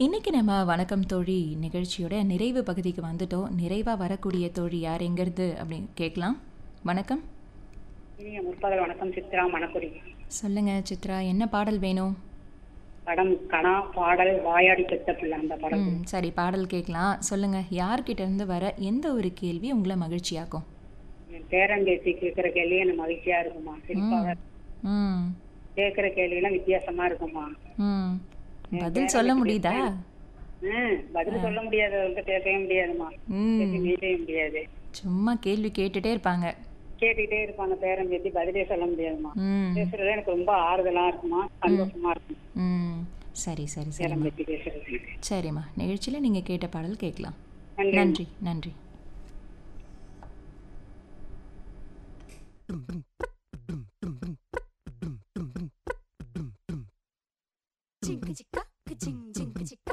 இன்னைக்கு நம்ம வணக்கம் தோழி நிகழ்ச்சியோட நிறைவு பகுதிக்கு வந்துட்டோம் நிறைவாக வரக்கூடிய தோழி யார் எங்கிறது அப்படின்னு கேட்கலாம் வணக்கம் இனிய முற்பகல் வணக்கம் சித்ரா மணக்குடி சொல்லுங்க சித்ரா என்ன பாடல் வேணும் படம் கணா பாடல் வாயாடி பெத்த பிள்ளை அந்த படம் ம் சரி பாடல் கேட்கலாம் சொல்லுங்க யார்கிட்ட இருந்து வர எந்த ஒரு கேள்வி உங்களை மகிழ்ச்சியாக்கும் என் பேரன் பேத்தி கேட்கிற கேள்வி எனக்கு மகிழ்ச்சியா இருக்குமா சிரிப்பாக ம் கேட்கிற கேள்வி எல்லாம் வித்தியாசமா இருக்குமா ம் பதில் சொல்ல முடியுதா ஹம் பதில் சொல்ல முடியாது வந்து பேசவே முடியாதுமா ம் பேசி மீட்டவே முடியாது சும்மா கேள்வி கேட்டுட்டே இருப்பாங்க கேட்டுக்கிட்டே இருப்பாங்க பேரன் பேத்தி பதிலே சொல்ல முடியாதுமா ம் பேசுறது எனக்கு ரொம்ப ஆறுதலா இருக்குமா சந்தோஷமா இருக்கும் ம் சரி சரி பேரன் சரிம்மா பேத்தி பேசுறது எனக்கு சரிம்மா நிகழ்ச்சியில் நீங்கள் கேட்ட பாடல் கேட்கலாம் நன்றி நன்றி நன்றி 징크지까 그징징크지까